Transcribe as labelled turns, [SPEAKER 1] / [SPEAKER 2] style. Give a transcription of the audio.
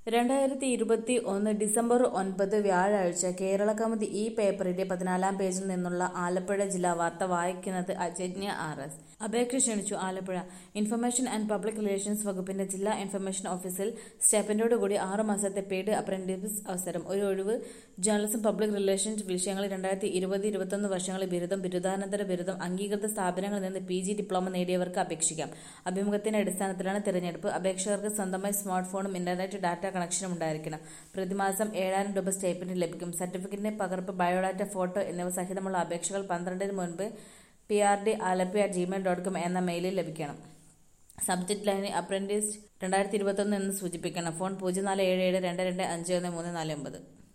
[SPEAKER 1] രണ്ടായിരത്തി ഇരുപത്തി ഒന്ന് ഡിസംബർ ഒൻപത് വ്യാഴാഴ്ച കേരള കൗമുദി ഈ പേപ്പറിന്റെ പതിനാലാം പേജിൽ നിന്നുള്ള ആലപ്പുഴ ജില്ലാ വാർത്ത വായിക്കുന്നത് അജന്യ ആർ എസ് അപേക്ഷ ക്ഷണിച്ചു Alappuzha information and public relations വകുപ്പിന്റെ ജില്ലാ ഇൻഫർമേഷൻ ഓഫീസിൽ സ്റ്റെപ്പൻഡോടുകൂടി ആറ് മാസത്തെ പെയ്ഡ് അപ്രന്റീസ് അവസരം ഒരു ഒഴിവ് ജേർണലിസം പബ്ലിക് റിലേഷൻസ് വിഷയങ്ങളിൽ രണ്ടായിരത്തി ഇരുപത് ഇരുപത്തൊന്ന് വർഷങ്ങളിൽ ബിരുദം ബിരുദാനന്തര ബിരുദം അംഗീകൃത സ്ഥാപനങ്ങളിൽ നിന്ന് പി ജി ഡിപ്ലോമ നേടിയവർക്ക് അപേക്ഷിക്കാം അഭിമുഖത്തിന്റെ അടിസ്ഥാനത്തിലാണ് തിരഞ്ഞെടുപ്പ് അപേക്ഷകർക്ക് സ്വന്തമായി സ്മാർട്ട് ഫോണും ഇന്റർനെറ്റ് ഡാറ്റ കണക്ഷനും ഉണ്ടായിരിക്കണം പ്രതിമാസം ഏഴായിരം രൂപ സ്റ്റൈപ്പൻഡ് ലഭിക്കും സർട്ടിഫിക്കറ്റിന്റെ പകർപ്പ് ബയോഡാറ്റ ഫോട്ടോ എന്നിവ സഹിതമുള്ള അപേക്ഷകൾ പന്ത്രണ്ടിന് മുൻപ് P R D Alleppey at Gmail dot com എന്ന മെയിലിൽ ലഭിക്കണം സബ്ജക്ട് ലൈനിൽ അപ്രന്റീസ് രണ്ടായിരത്തി ഇരുപത്തൊന്ന് എന്ന് സൂചിപ്പിക്കണം ഫോൺ പൂജ്യം നാല് ഏഴ് ഏഴ് രണ്ട് രണ്ട് അഞ്ച് ഒന്ന് മൂന്ന് നാല് ഒമ്പത്